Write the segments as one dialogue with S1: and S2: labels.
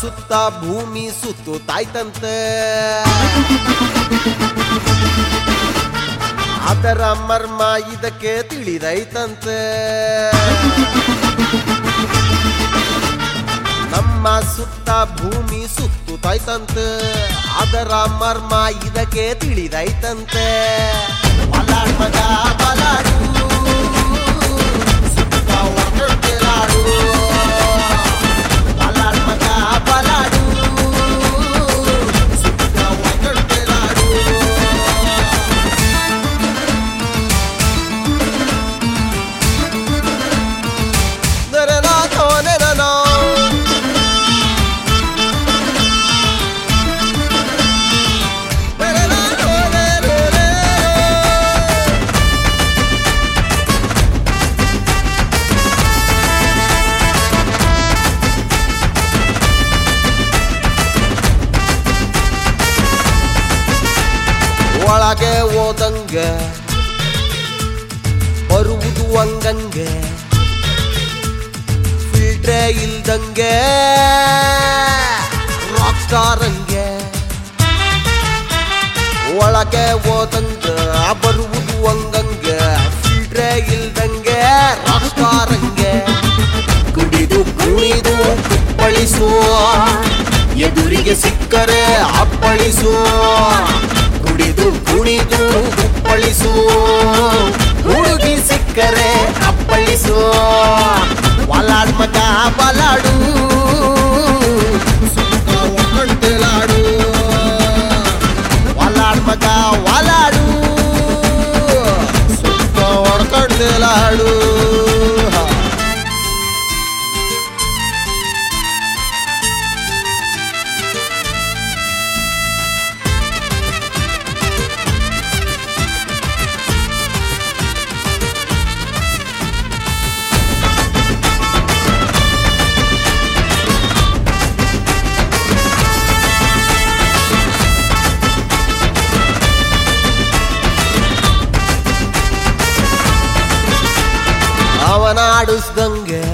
S1: ಸುತ್ತ ಭೂಮಿ ಸುತ್ತು ತಾಯ್ತಂತೆ ಅದರ ಮರ್ಮ ಇದಕ್ಕೆ ತಿಳಿದೈತಂತೆ ನಮ್ಮ ಸುತ್ತ ಭೂಮಿ ಸುತ್ತು ತಾಯ್ತಂತೆ ಅದರ ಮರ್ಮ ಇದಕ್ಕೆ ತಿಳಿದೈತಂತೆ ಬಲಾಡ್ ಮಗ ಬಲಾಡು ಸುತ್ತ ಒಕ್ಕಟ್ಟಿಲಾಡು ಬಲಾಡ್ ಮಗ ಬಲಾಡು ಸುತ್ತ ಒಕ್ಕಟ್ಟಿಲಾಡು ನರನಾ ತೋನೆ ನನೋ ನರನಾ ತೋನೆ ರೇರೆ. ಒಳಗೆ ಓದಂಗೆ ಬರುವುದು ಹಂಗಂಗೆ ಫಿಲ್ಟ್ರೇ ಇಲ್ದಂಗೆ ರಾಕ್ ಸ್ಟಾರ್ ಹಂಗೆ ಒಳಗೆ ಓದಂಗೆ ಬರುವುದು ಹಂಗಂಗೆ ಫಿಲ್ಟ್ರೇ ಇಲ್ದಂಗೆ ರಾಕ್ ಸ್ಟಾರ್ ಹಂಗೆ ಕುಡಿದು ಕುಣಿದು ಕುಪ್ಪಳಿಸು ಎದುರಿಗೆ ಸಿಕ್ಕರೆ ಅಪ್ಪಳಿಸು ಕುಡಿದು ಕುಣಿದು ಕುಪ್ಪಳಿಸು ಹುಡುಗಿ ಸಿಕ್ಕರೆ ಅಪ್ಪಳಿಸು ಬಲಾಡ್ ಮಗ ಬಲಾಡು ಸುತ್ತ ಒಕ್ಕಂಟೆಲಾಡು ಬಲಾಡ್ ಮಗ ಒಲಾಡು ಸುತ್ತ ಹೊಡ್ಕಂಟೆಲಾಡು ಅವನ ಆಡಿಸ್ದಂಗೆ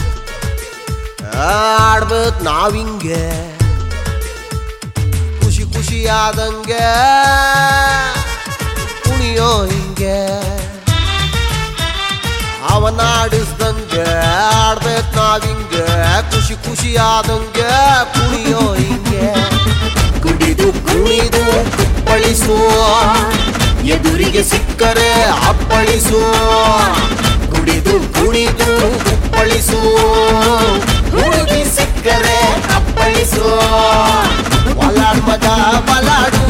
S1: ಆಡ್ಬೇಕು ನಾವಿಂಗೆ ಖುಷಿ ಖುಷಿ ಆದಂಗೆ ಕುಣಿಯೋ ಹಿಂಗೆ ಅವನ ಆಡಿಸ್ದಂಗೆ ಆಡ್ಬೇಕು ನಾವಿಂಗೆ ಖುಷಿ ಖುಷಿ ಆದಂಗೆ ಕುಣಿಯೋ ಹಿಂಗೆ ಕುಡಿದು ಕುಣಿದು ಕುಪ್ಪಳಿಸು ಎದುರಿಗೆ ಸಿಕ್ಕರೆ ಅಪ್ಪಳಿಸು ಕುಡಿದು ಕುಣಿದು ಕುಪ್ಪಳಿಸು ಹುಡುಗಿ ಸಿಕ್ಕರೆ ಅಪ್ಪಳಿಸು ಬಲಾಡ್ ಮಗ ಬಲಾಡು